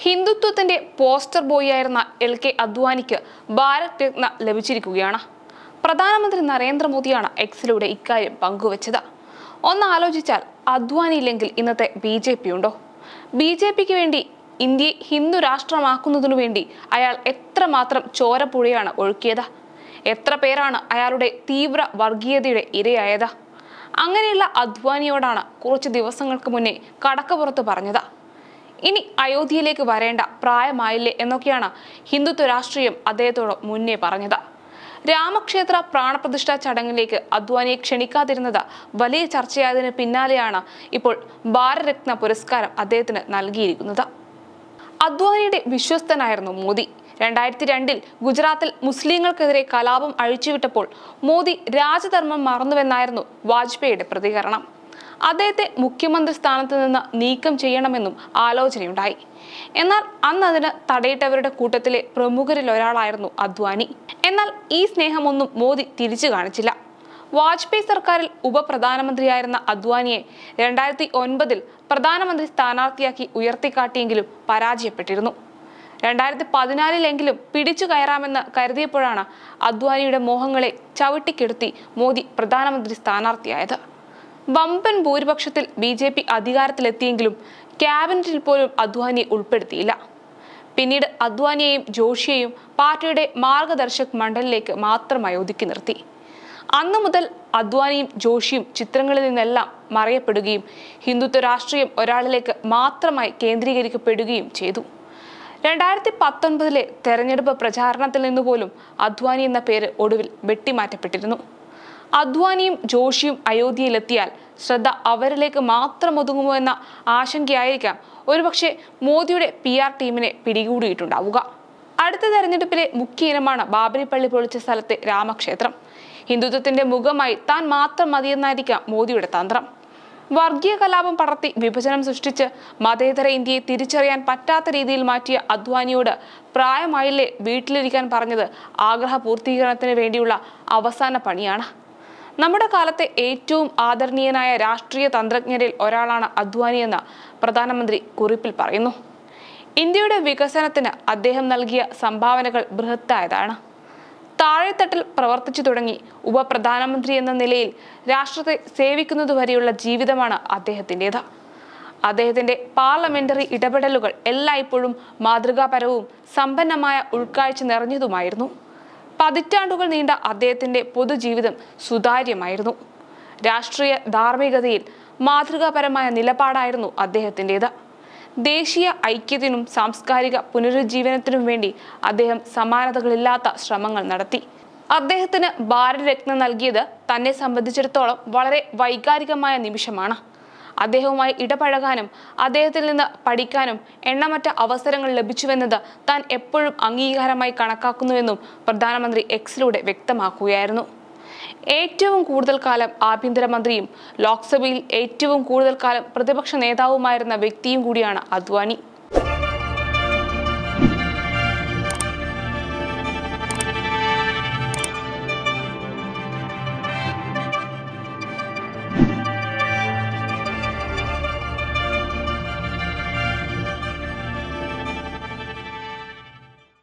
ഹിന്ദുത്വത്തിന്റെ poster ബോയിയായിരുന്ന L K അദ്വാനിക്ക് ഭാരത് രത്ന ലഭിച്ചിരിക്കുകയാണ് പ്രധാനമന്ത്രി നരേന്ദ്രമോദിയാണ് എക്സിലൂടെ ഇക്കാര്യം പങ്കുവച്ചത് ഒന്ന് ആലോചിച്ചാൽ അദ്വാനി ഇല്ലെങ്കിൽ ഇന്നത്തെ ബി ജെ പി ഉണ്ടോ ബി ജെ പിക്ക് വേണ്ടി ഇന്ത്യയെ ഹിന്ദു രാഷ്ട്രമാക്കുന്നതിനു വേണ്ടി അയാൾ എത്രമാത്രം ചോരപ്പുഴയാണ് ഒഴുക്കിയത് എത്ര പേരാണ് അയാളുടെ തീവ്ര വർഗീയതയുടെ ഇരയായത് അങ്ങനെയുള്ള അദ്വാനിയോടാണ് കുറച്ച് ദിവസങ്ങൾക്ക് മുന്നേ കടക്കപ്പുറത്ത് പറഞ്ഞത് ഇനി അയോധ്യയിലേക്ക് വരേണ്ട പ്രായമായില്ലേ എന്നൊക്കെയാണ് ഹിന്ദുത്വ രാഷ്ട്രീയം അദ്ദേഹത്തോട് മുന്നേ പറഞ്ഞത് രാമക്ഷേത്ര പ്രാണപ്രതിഷ്ഠാ ചടങ്ങിലേക്ക് അദ്വാനിയെ ക്ഷണിക്കാതിരുന്നത് വലിയ ചർച്ചയായതിന് പിന്നാലെയാണ് ഇപ്പോൾ ഭാരതരത്ന പുരസ്കാരം അദ്ദേഹത്തിന് നൽകിയിരിക്കുന്നത് അദ്വാനിയുടെ വിശ്വസ്തനായിരുന്നു മോദി രണ്ടായിരത്തി രണ്ടിൽ ഗുജറാത്തിൽ മുസ്ലിങ്ങൾക്കെതിരെ കലാപം അഴിച്ചുവിട്ടപ്പോൾ മോദി രാജധർമ്മം മറന്നുവെന്നായിരുന്നു വാജ്പേയിയുടെ പ്രതികരണം അദ്ദേഹത്തെ മുഖ്യമന്ത്രി സ്ഥാനത്ത് നിന്ന് നീക്കം ചെയ്യണമെന്നും ആലോചനയുണ്ടായി എന്നാൽ അന്ന് അതിന് തടയിട്ടവരുടെ കൂട്ടത്തിലെ പ്രമുഖരിൽ ഒരാളായിരുന്നു അദ്വാനി എന്നാൽ ഈ സ്നേഹമൊന്നും മോദി തിരിച്ചു കാണിച്ചില്ല വാജ്പേയി സർക്കാരിൽ ഉപപ്രധാനമന്ത്രിയായിരുന്ന അദ്വാനിയെ രണ്ടായിരത്തി ഒൻപതിൽ പ്രധാനമന്ത്രി സ്ഥാനാർത്ഥിയാക്കി ഉയർത്തിക്കാട്ടിയെങ്കിലും പരാജയപ്പെട്ടിരുന്നു രണ്ടായിരത്തി പതിനാലിലെങ്കിലും പിടിച്ചു കയറാമെന്ന് കരുതിയപ്പോഴാണ് അദ്വാനിയുടെ മോഹങ്ങളെ ചവിട്ടിക്കെടുത്തി മോദി പ്രധാനമന്ത്രി സ്ഥാനാർത്ഥിയായത് വമ്പൻ ഭൂരിപക്ഷത്തിൽ ബി ജെ പി അധികാരത്തിലെത്തിയെങ്കിലും ക്യാബിനറ്റിൽ പോലും അദ്വാനിയെ ഉൾപ്പെടുത്തിയില്ല പിന്നീട് അദ്വാനിയെയും ജോഷിയെയും പാർട്ടിയുടെ മാർഗദർശക് മണ്ഡലിലേക്ക് മാത്രമായി ഒതുക്കി നിർത്തി അന്നു മുതൽ അദ്വാനിയും ജോഷിയും ചിത്രങ്ങളിൽ നിന്നെല്ലാം മറയപ്പെടുകയും ഹിന്ദുത്വ രാഷ്ട്രീയം ഒരാളിലേക്ക് മാത്രമായി കേന്ദ്രീകരിക്കപ്പെടുകയും ചെയ്തു രണ്ടായിരത്തി പത്തൊൻപതിലെ തെരഞ്ഞെടുപ്പ് പ്രചാരണത്തിൽ നിന്നുപോലും അദ്വാനി എന്ന പേര് ഒടുവിൽ വെട്ടിമാറ്റപ്പെട്ടിരുന്നു അദ്വാനിയും ജോഷിയും അയോധ്യയിലെത്തിയാൽ ശ്രദ്ധ അവരിലേക്ക് മാത്രം ഒതുങ്ങുമോ എന്ന ആശങ്കയായിരിക്കാം ഒരുപക്ഷെ മോദിയുടെ പി ആർ ടീമിനെ പിടികൂടിയിട്ടുണ്ടാവുക അടുത്ത തെരഞ്ഞെടുപ്പിലെ മുഖ്യ ഇനമാണ് ബാബരി പള്ളി പൊളിച്ച സ്ഥലത്തെ രാമക്ഷേത്രം ഹിന്ദുത്വത്തിന്റെ മുഖമായി താൻ മാത്രം മതിയെന്നായിരിക്കാം മോദിയുടെ തന്ത്രം വർഗീയ കലാപം പടർത്തി വിഭജനം സൃഷ്ടിച്ച് മതേതര ഇന്ത്യയെ തിരിച്ചറിയാൻ പറ്റാത്ത രീതിയിൽ മാറ്റിയ അദ്വാനിയോട് പ്രായമായില്ലേ വീട്ടിലിരിക്കാൻ പറഞ്ഞത് ആഗ്രഹ പൂർത്തീകരണത്തിന് വേണ്ടിയുള്ള അവസാന പണിയാണ് നമ്മുടെ കാലത്തെ ഏറ്റവും ആദരണീയനായ രാഷ്ട്രീയ തന്ത്രജ്ഞരിൽ ഒരാളാണ് അദ്വാനി എന്ന് പ്രധാനമന്ത്രി കുറിപ്പിൽ പറയുന്നു ഇന്ത്യയുടെ വികസനത്തിന് അദ്ദേഹം നൽകിയ സംഭാവനകൾ ബൃഹത്തായതാണ് താഴെത്തട്ടിൽ പ്രവർത്തിച്ചു തുടങ്ങി ഉപപ്രധാനമന്ത്രി എന്ന നിലയിൽ രാഷ്ട്രത്തെ സേവിക്കുന്നതുവരെയുള്ള ജീവിതമാണ് അദ്ദേഹത്തിൻ്റെത് അദ്ദേഹത്തിന്റെ പാർലമെന്ററി ഇടപെടലുകൾ എല്ലായ്പ്പോഴും മാതൃകാപരവും സമ്പന്നമായ ഉൾക്കാഴ്ച നിറഞ്ഞതുമായിരുന്നു പതിറ്റാണ്ടുകൾ നീണ്ട അദ്ദേഹത്തിന്റെ പൊതുജീവിതം സുതാര്യമായിരുന്നു രാഷ്ട്രീയ ധാർമ്മികതയിൽ മാതൃകാപരമായ നിലപാടായിരുന്നു അദ്ദേഹത്തിൻ്റെത് ദേശീയ ഐക്യത്തിനും സാംസ്കാരിക പുനരുജ്ജീവനത്തിനും വേണ്ടി അദ്ദേഹം സമാനതകളില്ലാത്ത ശ്രമങ്ങൾ നടത്തി അദ്ദേഹത്തിന് ഭാരതരത്ന നൽകിയത് തന്നെ സംബന്ധിച്ചിടത്തോളം വളരെ വൈകാരികമായ നിമിഷമാണ് അദ്ദേഹവുമായി ഇടപഴകാനും അദ്ദേഹത്തിൽ നിന്ന് പഠിക്കാനും എണ്ണമറ്റ അവസരങ്ങൾ ലഭിച്ചുവെന്നത് താൻ എപ്പോഴും അംഗീകാരമായി കണക്കാക്കുന്നുവെന്നും പ്രധാനമന്ത്രി എക്സിലൂടെ വ്യക്തമാക്കുകയായിരുന്നു ഏറ്റവും കൂടുതൽ കാലം ആഭ്യന്തരമന്ത്രിയും ലോക്സഭയിൽ ഏറ്റവും കൂടുതൽ കാലം പ്രതിപക്ഷ നേതാവുമായിരുന്ന വ്യക്തിയും കൂടിയാണ് അദ്വാനി